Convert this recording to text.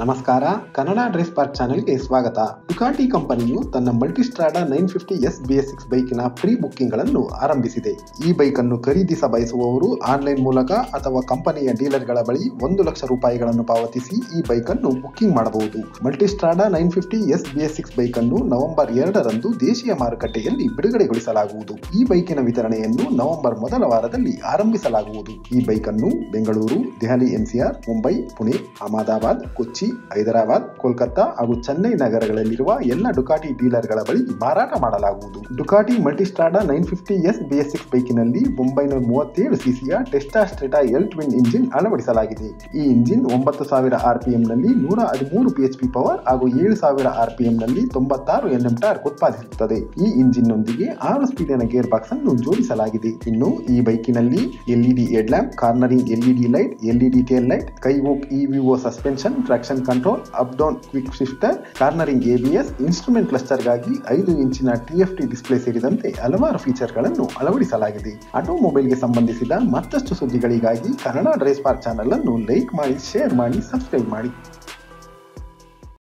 ನಮಸ್ಕಾರ Kannada dress park ಚಾನೆಲ್ಗೆ ಸ್ವಾಗತ ಡುಕಾಟಿ ಕಂಪನಿಯು ತನ್ನ Multistrada nine fifty S B S six ಬೈಕಿನ ಪ್ರೀ ಬುಕ್ಕಿಂಗ್ ಗಳನ್ನು ಆರಂಭಿಸಿದೆ ಈ ಬೈಕ್ ಅನ್ನು ಖರೀದಿಸ ಬಯಸುವವರು ಆನ್ಲೈನ್ ಮೂಲಕ ಅಥವಾ ಕಂಪನಿಯ ಡೀಲರ್ಗಳ ಬಳಿ ಒಂದು ಲಕ್ಷ ರೂಪಾಯಿಗಳನ್ನು ಪಾವತಿಸಿ ಈ ಬೈಕ್ ಅನ್ನು ಬುಕ್ಕಿಂಗ್ ಮಾಡಬಹುದು Multistrada nine fifty S B S six bike ಅನ್ನು ನವೆಂಬರ್ ಎರಡರಂದು ದೇಶೀಯ ಮಾರುಕಟ್ಟೆಯಲ್ಲಿ ಬಿಡುಗಡೆಗೊಳಿಸಲಾಗುವುದು ಈ ಬೈಕಿನ ವಿತರಣೆಯನ್ನು ನವೆಂಬರ್ ಮೊದಲ ವಾರದಲ್ಲಿ ಆರಂಭಿಸಲಾಗುವುದು ಈ ಬೈಕ್ ಅನ್ನು ಬೆಂಗಳೂರು ದೆಹಲಿ ಎನ್ಸಿಆರ್ ಮುಂಬೈ ಪುಣೆ ಅಹಮದಾಬಾದ್ ಕೊಚ್ಚಿ ಹೈದರಾಬಾದ್ ಕೋಲ್ಕತ್ತಾ ಹಾಗೂ ಚೆನ್ನೈ ನಗರಗಳಲ್ಲಿರುವ ಎಲ್ಲ ಡುಕಾಟಿ ಡೀಲರ್ಗಳ ಬಳಿ ಮಾರಾಟ ಮಾಡಲಾಗುವುದು Ducati Multistrada nine fifty S B S six ಬೈಕಿನಲ್ಲಿ ಒಂಬೈನೂರ ಮೂವತ್ತೇಳು ಸಿಸಿಯ Testastretta L twin engine ಅಳವಡಿಸಲಾಗಿದೆ ಈ ಇಂಜಿನ್ ಒಂಬತ್ತು ಸಾವಿರ ಆರ್ಪಿಎಂ ನಲ್ಲಿ ನೂರ ಹದಿಮೂರು ಪಿ ಪವರ್ ಹಾಗೂ ಏಳು ಸಾವಿರ ಆರ್ಪಿಎಂ ನಲ್ಲಿ ತೊಂಬತ್ತಾರು ಎನ್ಎಂ ಟಾರ್ಕ್ ಉತ್ಪಾದಿಸುತ್ತದೆ ಈ ಇಂಜಿನ್ ನೊಂದಿಗೆ ಆರು ಸ್ಪೀಡಿನ ಗೇರ್ ಬಾಕ್ಸ್ ಅನ್ನು ಜೋಡಿಸಲಾಗಿದೆ ಇನ್ನು ಈ ಬೈಕಿನಲ್ಲಿ LED head lamp cornering LED light LED tail light skyhook EVO suspension traction control up down quick shifter cornering ABS instrument ಕ್ಲಸ್ಟರ್ಗಾಗಿ ಐದು ಇಂಚಿನ ಟಿಎಫ್ಟಿ ಡಿಸ್ಪ್ಲೇ ಸೇರಿದಂತೆ ಹಲವಾರು ಫೀಚರ್ಗಳನ್ನು ಅಳವಡಿಸಲಾಗಿದೆ ಆಟೋಮೊಬೈಲ್ಗೆ ಸಂಬಂಧಿಸಿದ ಮತ್ತಷ್ಟು ಸುದ್ದಿಗಳಿಗಾಗಿ ಕನ್ನಡ ಡ್ರೈಸ್ ಪಾರ್ಕ್ ಚಾನಲ್ ಅನ್ನು ಲೈಕ್ ಮಾಡಿ ಶೇರ್ ಮಾಡಿ ಸಬ್ಸ್ಕ್ರೈಬ್ ಮಾಡಿ